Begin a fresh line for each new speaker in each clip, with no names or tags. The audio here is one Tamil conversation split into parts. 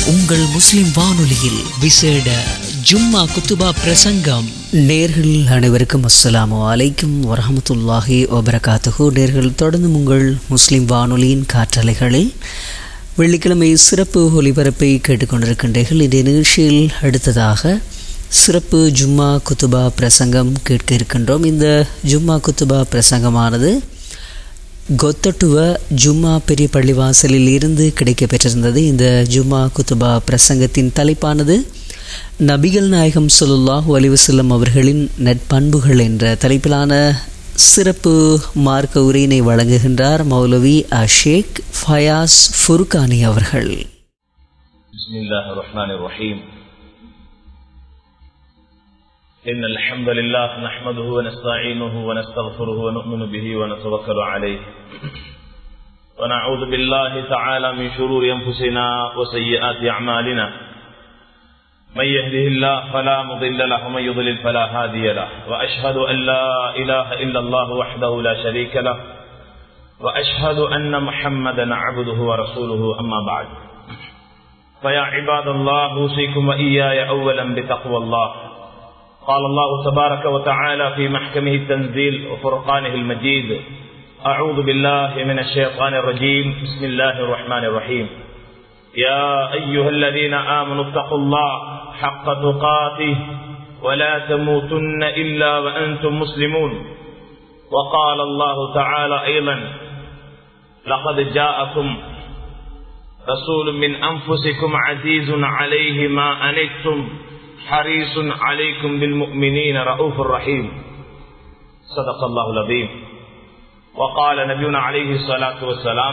உங்கள் முஸ்லிம் வானொலியில் விசேட ஜும்மா குத்துபா பிரசங்கம் நேர்கள் அனைவருக்கும் அஸ்ஸலாமு அலைக்கும் வரஹமத்துல்லாஹி வபரகாத்துஹு நேர்கள் தொடர்ந்து உங்கள் முஸ்லிம் வானொலியின் காற்றலைகளில் வெள்ளிக்கிழமை சிறப்பு ஒலிபரப்பை கேட்டுக்கொண்டிருக்கின்றீர்கள் இந்த நிகழ்ச்சியில் அடுத்ததாக சிறப்பு ஜும்மா குத்துபா பிரசங்கம் கேட்க இருக்கின்றோம் இந்த ஜும்மா குத்துபா பிரசங்கமானது கொத்தட்டுவ ஜும்மா பெரிய பள்ளிவாசலில் இருந்து கிடைக்க பெற்றிருந்தது இந்த ஜும்மா குத்துபா பிரசங்கத்தின் தலைப்பானது நபிகள் நாயகம் சொல்லாஹு அலிவசல்லம் அவர்களின் நட்பண்புகள் என்ற தலைப்பிலான சிறப்பு மார்க்க உரையினை வழங்குகின்றார் மௌலவி அஷேக் ஃபயாஸ் ஃபுர்கானி அவர்கள்
بسم الله الرحمن الرحيم إن الحمد لله نحمده ونستعينه ونستغفره ونؤمن به ونتوكل عليه ونعوذ بالله تعالى من شرور أنفسنا وسيئات أعمالنا من يهده الله فلا مضل له ومن يضلل فلا هادي له وأشهد أن لا إله إلا الله وحده لا شريك له وأشهد أن محمدا عبده ورسوله أما بعد فيا عباد الله أوصيكم وإياي أولا بتقوى الله قال الله تبارك وتعالى في محكمه التنزيل وفرقانه المجيد أعوذ بالله من الشيطان الرجيم بسم الله الرحمن الرحيم يا أيها الذين آمنوا اتقوا الله حق تقاته ولا تموتن إلا وأنتم مسلمون وقال الله تعالى أيضا لقد جاءكم رسول من أنفسكم عزيز عليه ما أنتم حريص عليكم بالمؤمنين رؤوف رحيم صدق الله العظيم وقال نبينا عليه الصلاة والسلام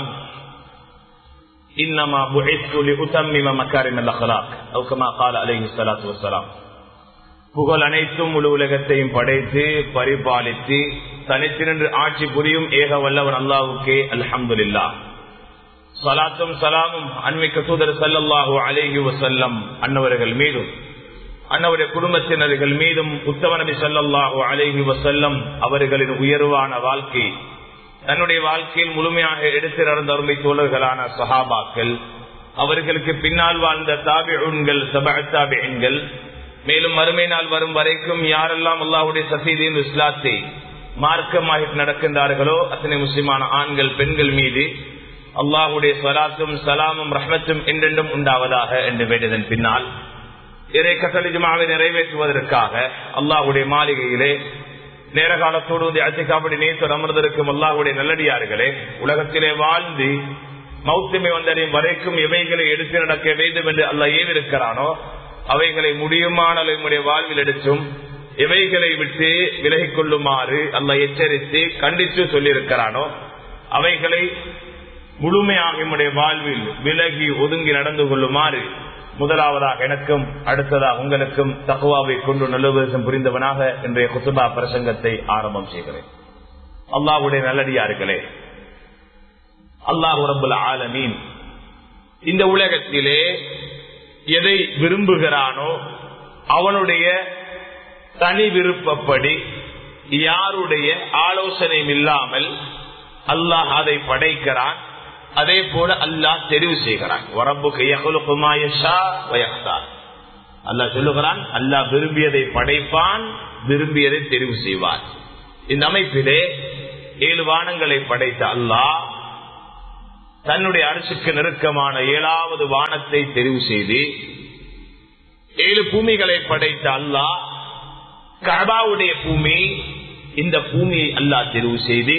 إنما بعثت لأتمم مكارم الأخلاق أو كما قال عليه الصلاة والسلام புகழ் அனைத்தும் முழு உலகத்தையும் படைத்து பரிபாலித்து தனித்திரண்டு ஆட்சி புரியும் ஏக வல்லவன் அல்லாவுக்கே அல்ஹம்துலில்லா சலாத்தும் சலாமும் அன்மிக்க தூதர் சல்லல்லாஹு அலேஹி வசல்லம் அன்னவர்கள் மீதும் அன்னவருடைய குடும்பத்தினர்கள் மீதும் உத்தம நபி சல்லாஹு அலேஹி வசல்லம் அவர்களின் உயர்வான வாழ்க்கை தன்னுடைய வாழ்க்கையில் முழுமையாக எடுத்து நடந்த அருமை தோழர்களான சஹாபாக்கள் அவர்களுக்கு பின்னால் வாழ்ந்த தாபிகள் சபாத்தாபிகள் மேலும் மறுமை நாள் வரும் வரைக்கும் யாரெல்லாம் அல்லாஹுடைய சசீதியின் இஸ்லாத்தை மார்க்கமாக நடக்கின்றார்களோ அத்தனை முஸ்லிமான ஆண்கள் பெண்கள் மீது அல்லாஹுடைய சலாத்தும் சலாமும் ரஹ்மத்தும் என்றென்றும் உண்டாவதாக என்று வேண்டியதன் பின்னால் இறை கட்டளிஜமாவை நிறைவேற்றுவதற்காக அல்லாஹுடைய மாளிகையிலே நேர காலத்தோடு வந்து அத்திகாப்படி நேற்று அமர்ந்திருக்கும் அல்லாஹுடைய நல்லடியார்களே உலகத்திலே வாழ்ந்து மௌத்தமை வந்தடையும் வரைக்கும் எவைகளை எடுத்து நடக்க வேண்டும் என்று அல்ல ஏவிருக்கிறானோ அவைகளை முடியுமான நம்முடைய வாழ்வில் எடுத்தும் எவைகளை விட்டு விலகிக் கொள்ளுமாறு அல்ல எச்சரித்து கண்டித்து சொல்லியிருக்கிறானோ அவைகளை முழுமையாக நம்முடைய வாழ்வில் விலகி ஒதுங்கி நடந்து கொள்ளுமாறு முதலாவதாக எனக்கும் அடுத்ததாக உங்களுக்கும் தகுவாவை கொண்டு நல்லுபதேசம் புரிந்தவனாக இன்றைய குசுபா பிரசங்கத்தை ஆரம்பம் செய்கிறேன் அல்லாஹுடைய நல்லடியார்களே அல்லாஹு ரபுல் ஆலமீன் இந்த உலகத்திலே எதை விரும்புகிறானோ அவனுடைய தனி விருப்பப்படி யாருடைய ஆலோசனையும் இல்லாமல் அல்லாஹ் அதை படைக்கிறான் அதே போல அல்லாஹ் தெரிவு செய்கிறான் அல்லாஹ் சொல்லுகிறான் அல்லாஹ் விரும்பியதை படைப்பான் விரும்பியதை தெரிவு செய்வான் இந்த அமைப்பிலே ஏழு வானங்களை படைத்த அல்லாஹ் தன்னுடைய அரசுக்கு நெருக்கமான ஏழாவது வானத்தை தெரிவு செய்து ஏழு பூமிகளை படைத்த அல்லாஹ் கபாவுடைய பூமி இந்த பூமியை அல்லாஹ் தெரிவு செய்து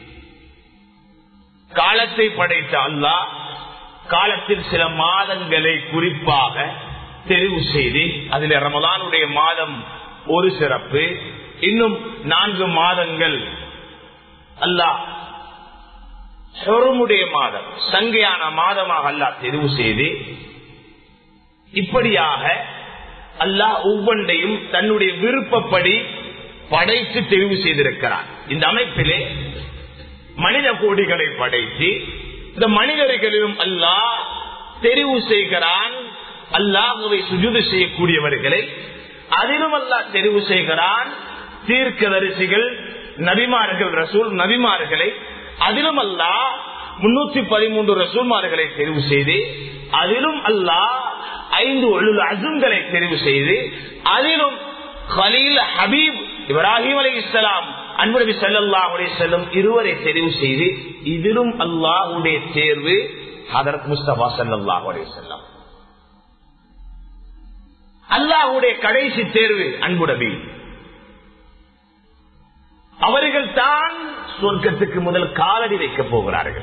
காலத்தை படைத்த அல்லாஹ் காலத்தில் சில மாதங்களை குறிப்பாக தெரிவு செய்து அதில் ரமதானுடைய மாதம் ஒரு சிறப்பு இன்னும் நான்கு மாதங்கள் அல்லாஹ் சொருமுடைய மாதம் சங்கையான மாதமாக அல்லாஹ் தெரிவு செய்து இப்படியாக அல்லாஹ் ஒவ்வொன்றையும் தன்னுடைய விருப்பப்படி படைத்து தெரிவு செய்திருக்கிறார் இந்த அமைப்பிலே மனித கோடிகளை படைத்து இந்த மனிதர்களிலும் அல்லாஹ் தெரிவு செய்கிறான் அல்லாஹுவை சுஜுது செய்யக்கூடியவர்களை அதிலும் அல்லாஹ் தெரிவு செய்கிறான் தீர்க்கதரிசிகள் நபிமார்கள் ரசூல் நபிமார்களை அதிலும் அல்லாஹ் முன்னூத்தி பதிமூன்று ரசூல்மார்களை தெரிவு செய்து அதிலும் அல்லாஹ் ஐந்து ஒழுல் அசுங்களை தெரிவு செய்து அதிலும் கலீல் ஹபீப் இப்ராஹிம் அலி இஸ்லாம் அன்புநபி சல்லாஹ் செல்லும் இருவரை தெரிவு செய்து இதிலும் அல்லாஹுடைய தேர்வு ஹதரத் முஸ்தபா சல்லாஹ் செல்லம் அல்லாஹுடைய கடைசி தேர்வு அன்புடபி அவர்கள் தான் சொர்க்கத்துக்கு முதல் காலடி வைக்கப் போகிறார்கள்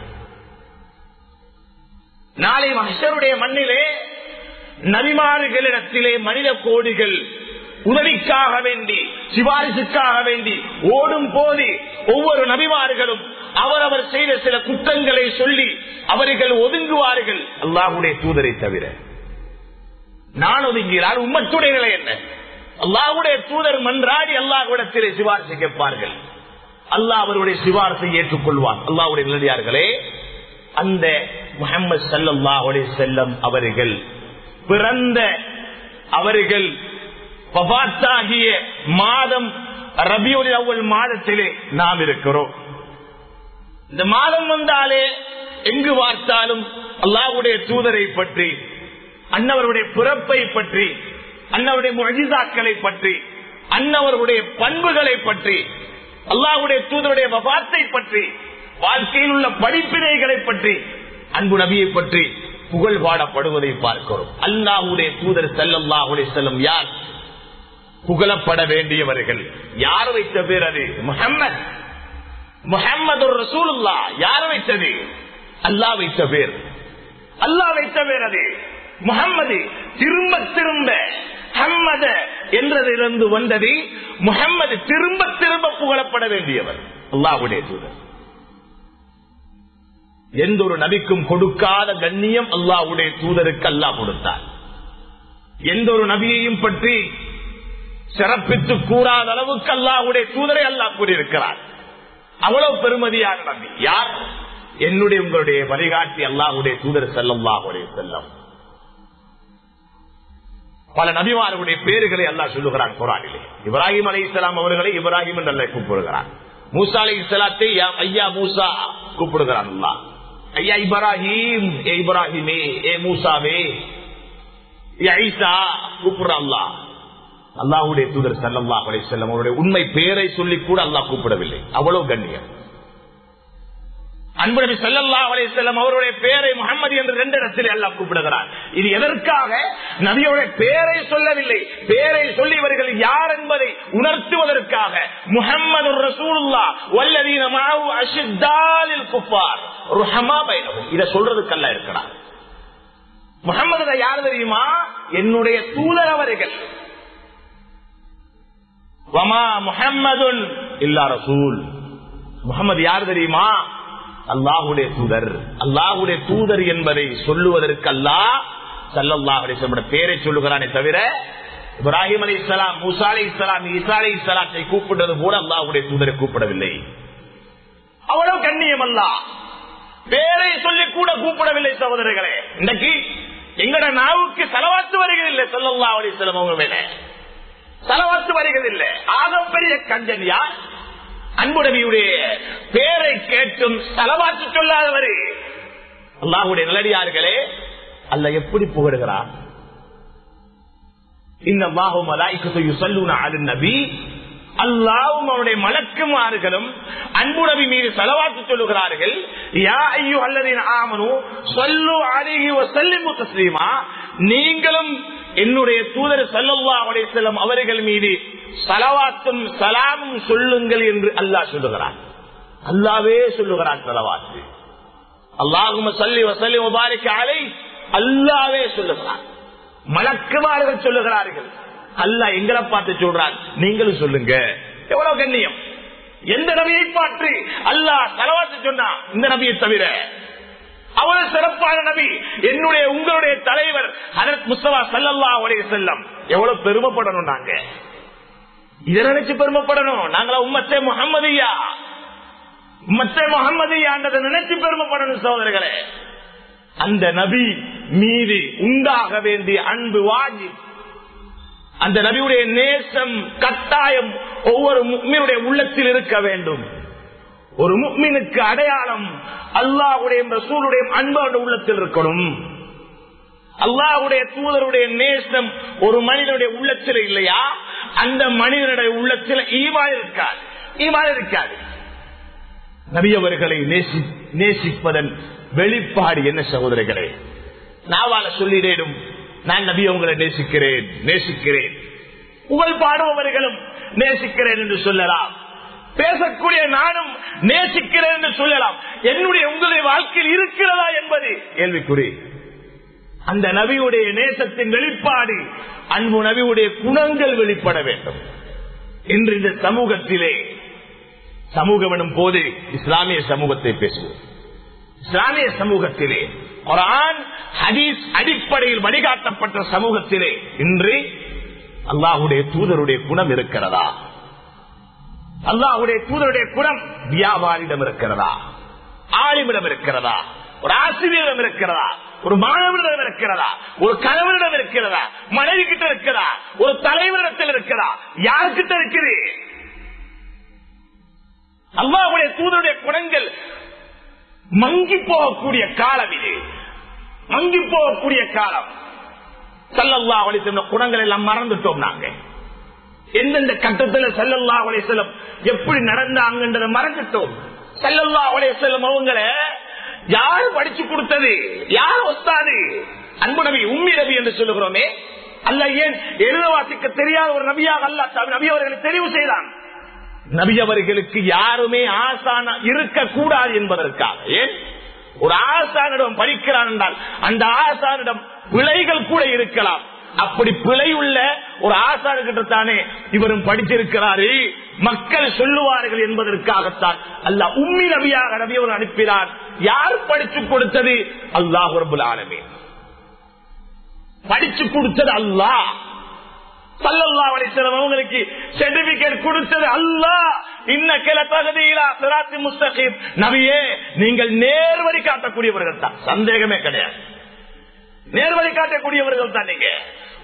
நாளை மகசருடைய மண்ணிலே நபிமாறுகளிடத்திலே மனித கோடிகள் உதவிக்காக வேண்டி சிபாரிசுக்காக வேண்டி ஓடும் போது ஒவ்வொரு நபிமார்களும் அவரவர் செய்த சில குற்றங்களை சொல்லி அவர்கள் ஒதுங்குவார்கள் அல்லாஹுடைய தூதரை தவிர நான் ஒதுங்கிறார் உம்மத்துடைய நிலை என்ன அல்லாஹுடைய தூதர் மன்றாடி அல்லாஹுடத்திலே சிபாரிசு கேட்பார்கள் அல்லாஹ் அவருடைய சிபாரசை ஏற்றுக்கொள்வான் அல்லாஹுடைய நிலையார்களே அந்த முகமது சல்லாஹுடைய செல்லம் அவர்கள் பிறந்த அவர்கள் பபாத்தாகிய மாதம் ரபியுடைய அவ்வள் மாதத்திலே நாம் இருக்கிறோம் இந்த மாதம் வந்தாலே எங்கு பார்த்தாலும் அல்லாவுடைய தூதரை பற்றி அன்னவருடைய பிறப்பை பற்றி அன்னவருடைய மொழிதாக்களை பற்றி அன்னவருடைய பண்புகளை பற்றி அல்லாவுடைய தூதருடைய வபாத்தை பற்றி வாழ்க்கையில் உள்ள படிப்பினைகளை பற்றி அன்பு நபியை பற்றி புகழ் பாடப்படுவதை பார்க்கிறோம் அல்லாஹுடைய தூதர் செல்லல்லாஹுடைய செல்லும் யார் புகழப்பட வேண்டியவர்கள் யார் வைத்த பேர் அது முகம்மது முகம்மது ஒரு ரசூலுல்லா யார் வைத்தது அல்லாஹ் வைத்த பேர் அல்லாஹ் வைத்த பேர் அது முகம்மது திரும்ப திரும்ப ஹம்மத என்றதிலிருந்து வந்தது முகம்மது திரும்ப திரும்ப புகழப்பட வேண்டியவர் அல்லாஹுடைய தூதர் எந்த ஒரு நபிக்கும் கொடுக்காத கண்ணியம் அல்லாஹுடைய தூதருக்கு அல்லாஹ் கொடுத்தார் எந்த ஒரு நபியையும் பற்றி சிறப்பித்து கூறாத அளவுக்கு அல்லாஹுடைய தூதரை அல்லாஹ் கூறியிருக்கிறார் அவ்வளவு பெருமதியான நபி யார் என்னுடைய உங்களுடைய வழிகாட்டி அல்லாஹுடைய தூதர் செல்லல்லாஹுடைய செல்லம் பல நபிமார்களுடைய பேர்களை அல்லாஹ் சொல்லுகிறான் குரானிலே இப்ராஹிம் அலி இஸ்லாம் அவர்களை இப்ராஹிம் என்று அல்ல கூப்பிடுகிறான் மூசா அலி இஸ்லாத்தை ஐயா மூசா கூப்பிடுகிறான் அல்லாஹ் ஐயா இப்ராஹிம் ஏ இப்ராஹிமே ஏ மூசாவே ஏ ஐசா கூப்பிடுறான் அல்லாஹ் அல்லாஹுடைய தூதர் சல்லல்லா அலை செல்லம் அவருடைய உண்மை பேரை சொல்லி கூட அல்லாஹ் கூப்பிடவில்லை அவ்வளவு கண்ணியம் அன்புநபி சல்லல்லா அலை செல்லம் அவருடைய பேரை முகமது என்று ரெண்டு இடத்தில் எல்லாம் கூப்பிடுகிறார் இது எதற்காக நபியோடைய பேரை சொல்லவில்லை பேரை சொல்லி இவர்கள் யார் என்பதை உணர்த்துவதற்காக முகமது ரசூலுல்லா வல்லதீன மாவு அஷித்தாலில் குப்பார் ருஹமா பைனவும் இதை சொல்றதுக்கல்ல இருக்கிறார் முகமது யார் தெரியுமா என்னுடைய தூதர் அவர்கள் வமா முஹம்மதுன் இல்லா ரசூல் முகமது யார் தெரியுமா அல்லாஹுடைய தூதர் அல்லாஹுடைய தூதர் என்பதை சொல்லுவதற்கு அல்லாஹ் சல்லாஹுடைய பேரை சொல்லுகிறானே தவிர இப்ராஹிம் அலி இஸ்லாம் மூசா அலி இஸ்லாம் ஈசா அலி இஸ்லாத்தை கூப்பிட்டது கூட அல்லாஹுடைய தூதரை கூப்பிடவில்லை அவ்வளவு கண்ணியம் அல்ல பேரை சொல்லி கூட கூப்பிடவில்லை சகோதரர்களே இன்னைக்கு எங்கட நாவுக்கு செலவாத்து வருகிறதில்லை சொல்லல்லா அலி இஸ்லாம் அவங்க மேல செலவாத்து வருகிறதில்லை ஆகம் பெரிய கஞ்சன் யார் அன்புடவியுடைய பேரை கேட்டும் செலவாத்து சொல்லாதவர் அல்லாஹுடைய நிலடியார்களே அல்ல எப்படி புகழுகிறார் இந்த மாஹும் நபி அல்லாவும் அவருடைய மலக்குமார்களும் அன்புடவி மீது செலவாத்து சொல்லுகிறார்கள் யா ஐயோ அல்லதின் ஆமனு சொல்லு அருகி செல்லிமு தஸ்லீமா நீங்களும் என்னுடைய தூதர் சல்லல்லா செல்லும் அவர்கள் மீது சலவாத்தும் சலாமும் சொல்லுங்கள் என்று அல்லாஹ் சொல்லுகிறார் அல்லாவே சொல்லுகிறான் சலவாத்து அல்லாஹும் சல்லி வசல்லி முபாரிக்க அலை அல்லாவே சொல்லுகிறான் மலக்குமார்கள் சொல்லுகிறார்கள் அல்லா எங்களை பார்த்து சொல்றான் நீங்களும் சொல்லுங்க எவ்வளவு கண்ணியம் எந்த நபியை பார்த்து அல்லாஹ் தலவாத்து சொன்னா இந்த நபியை தவிர அவ்வளவு சிறப்பான நபி என்னுடைய உங்களுடைய தலைவர் ஹரத் முஸ்தபா சல்லல்லா உடைய செல்லம் எவ்வளவு பெருமைப்படணும் நாங்க இதை நினைச்சு பெருமைப்படணும் நாங்களா உம்மத்தே முகம்மதியா உம்மத்தே முகம்மதியான்றதை நினைச்சு பெருமைப்படணும் சோதரர்களே அந்த நபி மீது உண்டாக வேண்டிய அன்பு வாங்கி அந்த நபியுடைய நேசம் கட்டாயம் ஒவ்வொரு முக்மீனுடைய உள்ளத்தில் இருக்க வேண்டும் ஒரு முக்மீனுக்கு அடையாளம் அல்லாவுடைய ரசூலுடைய அன்பு உள்ளத்தில் இருக்கணும் அல்லாஹ்வுடைய தூதருடைய நேசம் ஒரு மனிதனுடைய உள்ளத்தில் இல்லையா அந்த மனிதனுடைய உள்ளத்தில் ஈமான் இருக்காது ஈமான் இருக்காது நபி அவர்களை நேசி நேசிப்பதன் வெளிப்பாடு என்ன சகோதரர்களே நாவால சொல்லிடேடும் நான் நபி அவங்களை நேசிக்கிறேன் நேசிக்கிறேன் புகழ் பாடுபவர்களும் நேசிக்கிறேன் என்று சொல்லலாம் பேசக்கூடிய நானும் நேசிக்கிறேன் என்று சொல்லலாம் என்னுடைய உங்களுடைய வாழ்க்கையில் இருக்கிறதா என்பது கேள்விக்குறி அந்த நபியுடைய நேசத்தின் வெளிப்பாடு அன்பு நபியுடைய குணங்கள் வெளிப்பட வேண்டும் இன்று இந்த சமூகத்திலே சமூகம் எனும் போது இஸ்லாமிய சமூகத்தை பேசுவோம் இஸ்லாமிய சமூகத்திலே குரான் ஹதீஸ் அடிப்படையில் வழிகாட்டப்பட்ட சமூகத்திலே இன்று அல்லாஹுடைய தூதருடைய குணம் இருக்கிறதா அல்லாஹுடைய தூதருடைய குணம் வியாபாரியிடம் இருக்கிறதா ஆலிமிடம் இருக்கிறதா ஒரு ஆசிரியரிடம் இருக்கிறதா ஒரு மாணவரிடம் இருக்கிறதா ஒரு கணவரிடம் இருக்கிறதா மனைவி கிட்ட இருக்கிறதா ஒரு தலைவரிடத்தில் இருக்கிறதா யாருக்கிட்ட இருக்குது அல்லாஹுடைய தூதருடைய குணங்கள் மங்கி போகக்கூடிய காலம் இது மங்கி போகக்கூடிய காலம் சல்லல்லா அலி குணங்கள் எல்லாம் மறந்துட்டோம் நாங்க எந்தெந்த கட்டத்துல சல்லல்லா அலி செல்லம் எப்படி நடந்தாங்கன்றதை மறந்துட்டோம் சல்லல்லா அலி செல்லம் அவங்கள யாரு படிச்சு கொடுத்தது யார் ஒத்தாது அன்பு நபி உம்மி நபி என்று சொல்லுகிறோமே அல்ல ஏன் எழுத வாசிக்க தெரியாத ஒரு நபியாக அல்ல நபி அவர்களை தெரிவு செய்தான் நபி அவர்களுக்கு யாருமே ஆசான இருக்கக்கூடாது என்பதற்காக ஏன் ஒரு ஆசானிடம் படிக்கிறான் என்றால் அந்த ஆசானிடம் பிழைகள் கூட இருக்கலாம் அப்படி பிழை உள்ள ஒரு ஆசானுக்கிட்ட தானே இவரும் படிச்சிருக்கிறாரு மக்கள் சொல்லுவார்கள் என்பதற்காகத்தான் அல்ல உம்மி நபியாக நபி அவர் அனுப்பினார் யார் படிச்சு கொடுத்தது அல்லாஹ் ரபுல் ஆலமே படிச்சு கொடுத்தது அல்லாஹ் சல்லல்லா அலிஸ்லாம் அவங்களுக்கு சர்டிபிகேட் கொடுத்தது அல்லா இன்ன கிள தகுதியிலா சிராத்தி முஸ்தகீம் நபியே நீங்கள் நேர்வழி காட்டக்கூடியவர்கள் தான் சந்தேகமே கிடையாது நேர்வழி காட்டக்கூடியவர்கள் தான் நீங்க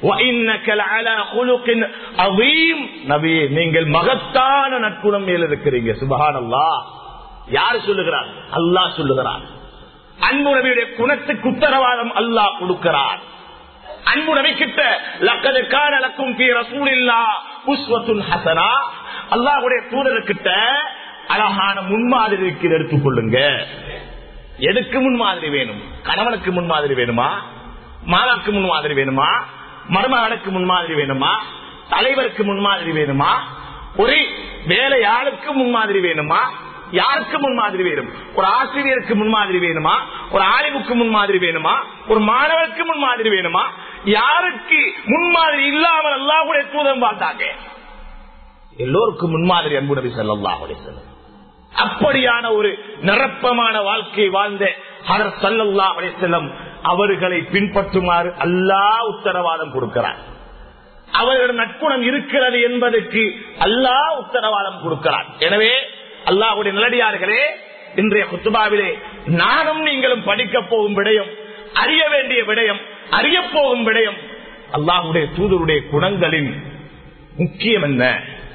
நபியே நீங்கள் மகத்தான நட்புணம் மேல் இருக்கிறீங்க சுபகான் அல்லா யாரு சொல்லுகிறார் அல்லாஹ் சொல்லுகிறார் அன்பு நபியுடைய குணத்துக்கு உத்தரவாதம் அல்லாஹ் கொடுக்கிறார் அன்பு நபிக்கிட்ட லக்கது காணலக்கும் பி ரசூலில்லா புஷ்வத்துன் ஹசனா அல்லாஹுடைய தூதர்கிட்ட அழகான முன்மாதிரி இருக்கிற எடுத்துக்கொள்ளுங்க எதுக்கு முன்மாதிரி வேணும் கணவனுக்கு முன்மாதிரி வேணுமா மாதாக்கு முன்மாதிரி வேணுமா மருமகனுக்கு முன்மாதிரி வேணுமா தலைவருக்கு முன்மாதிரி வேணுமா ஒரு வேலையாளுக்கு முன்மாதிரி வேணுமா யாருக்கு முன்மாதிரி வேணும் ஒரு ஆசிரியருக்கு முன்மாதிரி வேணுமா ஒரு ஆய்வுக்கு முன்மாதிரி வேணுமா ஒரு மாணவருக்கு முன்மாதிரி வேணுமா யாருக்கு முன்மாதிரி இல்லாமல் அல்லாஹுடைய தூதம் பார்த்தாங்க எல்லோருக்கும் முன்மாதிரி அன்பு நபி ஸல்லல்லாஹு செல்லும் அப்படியான ஒரு நிரப்பமான வாழ்க்கை வாழ்ந்த ஹதர் ஸல்லல்லாஹு அலைஹி வஸல்லம் அவர்களை பின்பற்றுமாறு அல்லாஹ் உத்தரவாதம் கொடுக்கிறார் அவர்கள் நட்புணம் இருக்கிறது என்பதற்கு அல்லாஹ் உத்தரவாதம் கொடுக்கிறார் எனவே அல்லாஹுடைய நிலடியார்களே இன்றைய குத்துபாவிலே நானும் நீங்களும் படிக்க போகும் விடயம் அறிய வேண்டிய விடயம் அறிய போகும் விடயம் அல்லாஹுடைய தூதருடைய குணங்களின் முக்கியம் என்ன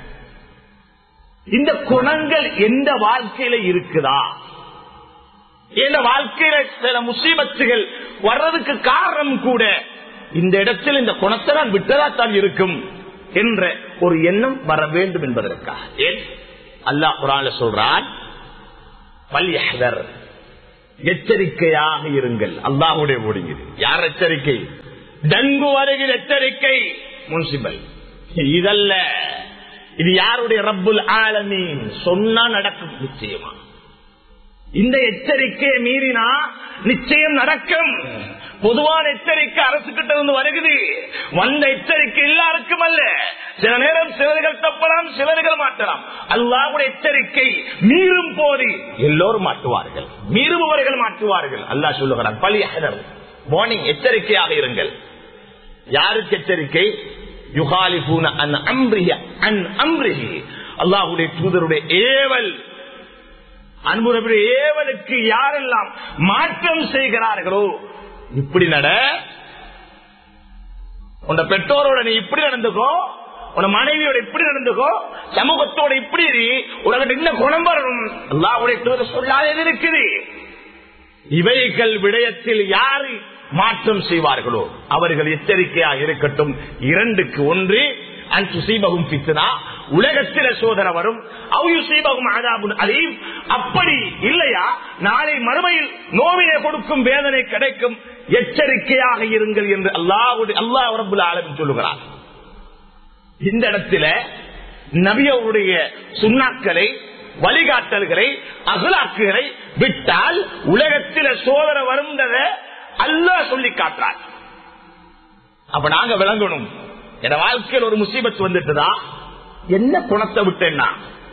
இந்த குணங்கள் எந்த வாழ்க்கையில இருக்குதா எந்த வாழ்க்கையில சில முசீபத்துகள் வர்றதுக்கு காரணம் கூட இந்த இடத்தில் இந்த குணத்தை நான் விட்டதாத்தான் இருக்கும் என்ற ஒரு எண்ணம் வர வேண்டும் என்பதற்காக ஏன் அல்லாஹ் குரான்ல சொல்றான் பல்யஹர் எச்சரிக்கையாக இருங்கள் அல்லாஹுடைய முடிங்குது யார் எச்சரிக்கை டங்கு வருகிற எச்சரிக்கை முன்சிபல் இதல்ல இது யாருடைய ரப்புல் ஆலமீன் சொன்னா நடக்கும் நிச்சயமா இந்த எச்சரிக்கையை மீறினா நிச்சயம் நடக்கும் பொதுவான எச்சரிக்கை அரசு கிட்ட இருந்து வருகுது வந்த எச்சரிக்கை எல்லாருக்கும் அல்ல சில நேரம் சிலர்கள் தப்பலாம் சிலர்கள் மாட்டலாம் அல்லாவுடைய எச்சரிக்கை மீறும் போது எல்லோரும் மாட்டுவார்கள் மீறுபவர்கள் மாட்டுவார்கள் அல்லாஹ் சொல்லுகிறார் பலி அகதர் வார்னிங் எச்சரிக்கையாக இருங்கள் யாருக்கு எச்சரிக்கை யுகாலிபூன அன் அம்ரிஹ அன் அம்ரிஹி அல்லாஹுடைய தூதருடைய ஏவல் அன்புடைய ஏவலுக்கு யாரெல்லாம் மாற்றம் செய்கிறார்களோ இப்படி நட உன் பெற்றோரோட நீ இப்படி நடந்துக்கோ உன் மனைவியோட இப்படி நடந்துக்கோ சமூகத்தோட இப்படி உனக்கு என்ன குணம் வரணும் அல்லாவுடைய தூதர் சொல்லாதது இருக்குது இவைகள் விடயத்தில் யாரு மாற்றம் செய்வார்களோ அவர்கள் எச்சரிக்கையாக இருக்கட்டும் இரண்டுக்கு ஒன்று அன்புசீபகும் பித்னா உலகத்தில சோதனை வரும் அவுயுசீபகும் ஆதாபுன் அலீம் அப்படி இல்லையா நாளை மறுமையில் நோவினை கொடுக்கும் வேதனை கிடைக்கும் எச்சரிக்கையாக இருங்கள் என்று அல்லாவுடைய அல்லாஹ் ரபுல் ஆலமின் சொல்லுகிறார் இந்த இடத்துல நபியவருடைய சுண்ணாக்களை வழிகாட்டல்களை அகலாக்குகளை விட்டால் உலகத்தில சோதனை வருந்தத அல்லாஹ் சொல்லி காட்டுறார் அப்ப நாங்க விளங்கணும் என் வாழ்க்கையில் ஒரு முசீபத் வந்துட்டுதா என்ன குணத்தை விட்டேன்னா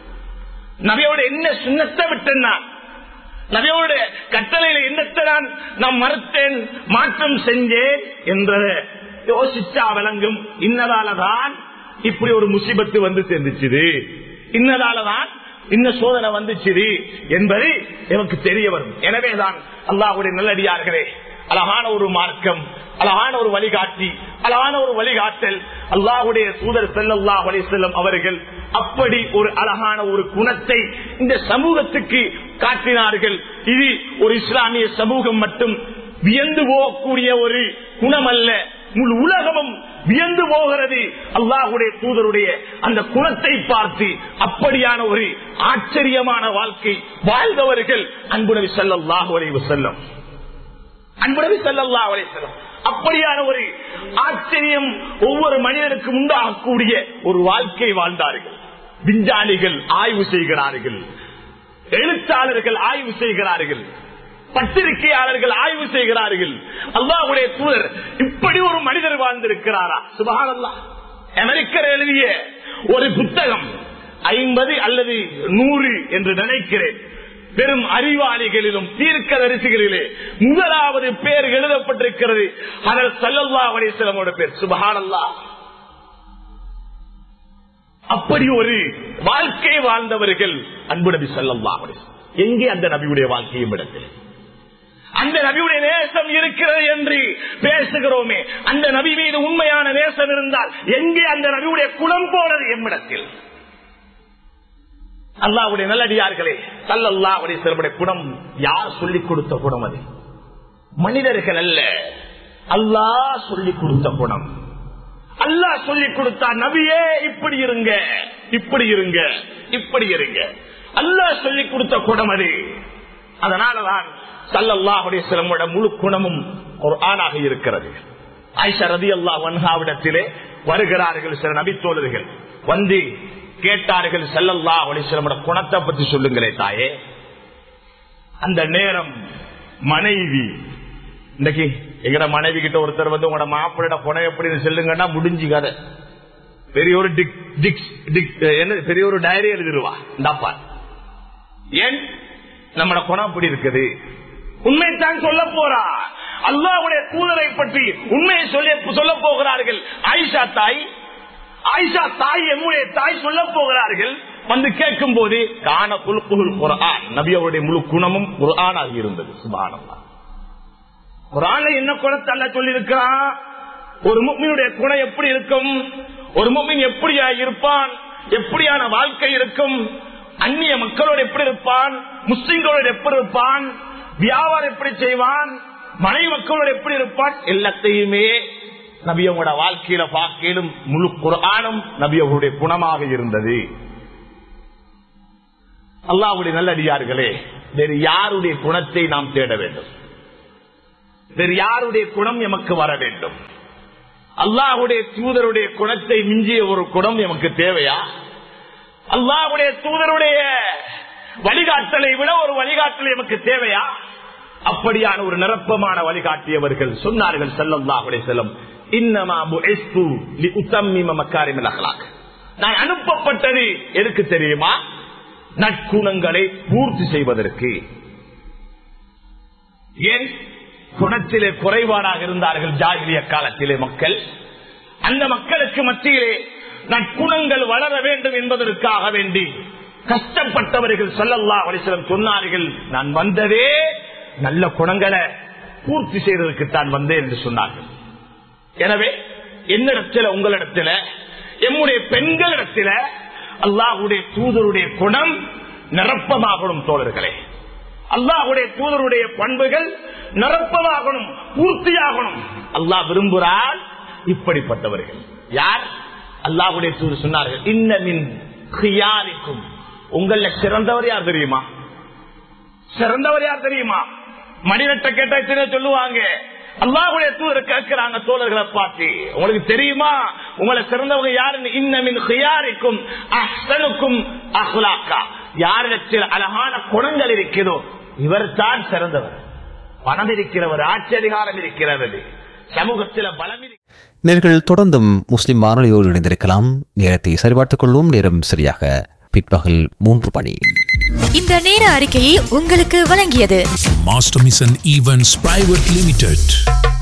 நபியோட என்ன சுண்ணத்தை விட்டேன்னா நபியோட கட்டளையில என்னத்தை நான் நான் மறுத்தேன் மாற்றம் செஞ்சேன் என்றத யோசிச்சா விளங்கும் இன்னதாலதான் இப்படி ஒரு முசிபத்து வந்து சேர்ந்துச்சுது இன்னதாலதான் இன்ன சோதனை வந்துச்சு என்பது எனக்கு தெரிய வரும் எனவேதான் அல்லாஹுடைய நல்லடியார்களே அழகான ஒரு மார்க்கம் அழகான ஒரு வழிகாட்டி அழகான ஒரு வழிகாட்டல் அல்லாஹுடைய தூதர் செல்லல்லா செல்லும் அவர்கள் அப்படி ஒரு அழகான ஒரு குணத்தை இந்த சமூகத்துக்கு காட்டினார்கள் இது ஒரு இஸ்லாமிய சமூகம் மட்டும் வியந்து போகக்கூடிய ஒரு குணம் அல்ல முழு உலகமும் வியந்து போகிறது அல்லாஹுடைய தூதருடைய அந்த குணத்தை பார்த்து அப்படியான ஒரு ஆச்சரியமான வாழ்க்கை வாழ்ந்தவர்கள் அன்புணவி செல்லல்லாஹு அலைவு செல்லும் அன்புணவி செல்லல்லா அலை செல்லும் அப்படியான ஒரு ஆச்சரியம் ஒவ்வொரு மனிதனுக்கும் உண்டாகக்கூடிய ஒரு வாழ்க்கை வாழ்ந்தார்கள் விஞ்ஞானிகள் ஆய்வு செய்கிறார்கள் எழுத்தாளர்கள் ஆய்வு செய்கிறார்கள் பத்திரிகையாளர்கள் ஆய்வு செய்கிறார்கள் அல்லாவுடைய தூதர் இப்படி ஒரு மனிதர் வாழ்ந்திருக்கிறாரா சுபகானல்லா அமெரிக்கர் எழுதிய ஒரு புத்தகம் ஐம்பது அல்லது நூறு என்று நினைக்கிறேன் பெரும் அறிவாளிகளிலும் தீர்க்க தரிசிகளிலே முதலாவது பேர் எழுதப்பட்டிருக்கிறது அதல் சல்லல்லா அலிஸ்லமோட பேர் சுபஹானல்லா அப்படி ஒரு வாழ்க்கை வாழ்ந்தவர்கள் அன்பு நபி சல்லல்லா எங்கே அந்த நபியுடைய வாழ்க்கையும் இடத்தில் அந்த நபியுடைய நேசம் இருக்கிறது என்று பேசுகிறோமே அந்த நபி மீது உண்மையான நேசம் இருந்தால் எங்கே அந்த நபியுடைய குலம் போனது எம்மிடத்தில் அல்லாவுடைய நல்லடியார்களே சல்லல்லா உடைய சிலருடைய குணம் யார் சொல்லிக் கொடுத்த குணம் அது மனிதர்கள் அல்ல அல்லாஹ் சொல்லிக் கொடுத்த குணம் அல்லாஹ் சொல்லிக் கொடுத்தா நபியே இப்படி இருங்க இப்படி இருங்க இப்படி இருங்க அல்லாஹ் சொல்லிக் கொடுத்த குணம் அது அதனாலதான் சல்லல்லாஹுடைய சிலமுடைய முழு குணமும் ஒரு ஆணாக இருக்கிறது ஆயிஷா ரதி அல்லா வன்ஹாவிடத்திலே வருகிறார்கள் சில நபித்தோழர்கள் வந்து கேட்டார்கள் செல்லல்லா அலிஸ்லமோட குணத்தை பத்தி சொல்லுங்களே தாயே அந்த நேரம் மனைவி இன்னைக்கு எங்கட மனைவி கிட்ட ஒருத்தர் வந்து உங்களோட மாப்பிள்ளோட குணம் எப்படின்னு சொல்லுங்கன்னா முடிஞ்சு கதை பெரிய ஒரு டிக் டிக் டிக் என்ன பெரிய ஒரு டைரி எழுதிருவா இந்தாப்பா ஏன் நம்மட குணம் அப்படி இருக்குது உண்மைத்தான் சொல்ல போறா அல்லாவுடைய தூதரை பற்றி உண்மையை சொல்ல சொல்ல போகிறார்கள் ஆயிஷா தாய் ஆயிஷா தாய் எம்முடைய தாய் சொல்ல போகிறார்கள் வந்து கேட்கும் போது காண குல்குல் குரான் நபி அவருடைய முழு குணமும் குரானாக இருந்தது சுபானம்மா குரான என்ன குணத்தை அல்ல சொல்லியிருக்கிறான் ஒரு முக்மினுடைய குணம் எப்படி இருக்கும் ஒரு முக்மின் எப்படியா இருப்பான் எப்படியான வாழ்க்கை இருக்கும் அந்நிய மக்களோடு எப்படி இருப்பான் முஸ்லிம்களோடு எப்படி இருப்பான் வியாபாரம் எப்படி செய்வான் மனைவி மக்களோடு எப்படி இருப்பான் எல்லாத்தையுமே நபியவங்களோட வாழ்க்கையில பார்க்கலும் முழு குரானும் நபியவருடைய குணமாக இருந்தது அல்லாவுடைய நல்லடியார்களே வேறு யாருடைய குணத்தை நாம் தேட வேண்டும் வேறு யாருடைய குணம் எமக்கு வர வேண்டும் அல்லாஹுடைய தூதருடைய குணத்தை மிஞ்சிய ஒரு குணம் எமக்கு தேவையா அல்லாஹுடைய தூதருடைய வழிகாட்டலை விட ஒரு வழிகாட்டல் எமக்கு தேவையா அப்படியான ஒரு நிரப்பமான வழிகாட்டியவர்கள் சொன்னார்கள் செல்லல்லாஹுடைய செல்லம் நான் அனுப்பப்பட்டது எதுக்கு தெரியுமா நற்குணங்களை பூர்த்தி செய்வதற்கு ஏன் குணத்திலே குறைபாடாக இருந்தார்கள் ஜாகிரிய காலத்திலே மக்கள் அந்த மக்களுக்கு மத்தியிலே நற்குணங்கள் வளர வேண்டும் என்பதற்காக வேண்டி கஷ்டப்பட்டவர்கள் சொல்லல்லா வலிசலம் சொன்னார்கள் நான் வந்ததே நல்ல குணங்களை பூர்த்தி செய்வதற்கு தான் வந்தேன் என்று சொன்னார்கள் எனவே என்னிடத்தில் உங்களிடத்துல எம்முடைய பெண்களிடத்துல அல்லாஹுடைய தூதருடைய குணம் நிரப்பமாகணும் தோழர்களே அல்லாஹுடைய தூதருடைய பண்புகள் நிரப்பதாகணும் பூர்த்தியாகணும் அல்லாஹ் விரும்புகிறார் இப்படிப்பட்டவர்கள் யார் அல்லாஹுடைய தூதர் சொன்னார்கள் இன்னமின் ஹியாரிக்கும் உங்கள சிறந்தவர் யார் தெரியுமா சிறந்தவர் யார் தெரியுமா மணிரட்ட கேட்ட எத்தனை சொல்லுவாங்க அல்லாஹுடைய தூதர் கேட்கிறாங்க தோழர்களை பார்த்து உங்களுக்கு தெரியுமா உங்களை சிறந்தவங்க யாருன்னு இன்னமின் ஹியாரிக்கும் அஹ்சனுக்கும் அஹ்லாக்கா யாரிடத்தில் அழகான குணங்கள் இருக்கிறதோ இவர் தான் சிறந்தவர் பணம் இருக்கிறவர் ஆட்சி அதிகாரம் இருக்கிறது சமூகத்தில் பலம் இருக்கிற
நேர்கள் தொடர்ந்தும் முஸ்லிம் வானொலியோடு இணைந்திருக்கலாம் நேரத்தை சரிபார்த்துக் கொள்வோம் நேரம் சரியாக பிற்பகல் மூன்று மணி
இந்த நேர அறிக்கையை உங்களுக்கு வழங்கியது
Master Mission Events Private Limited.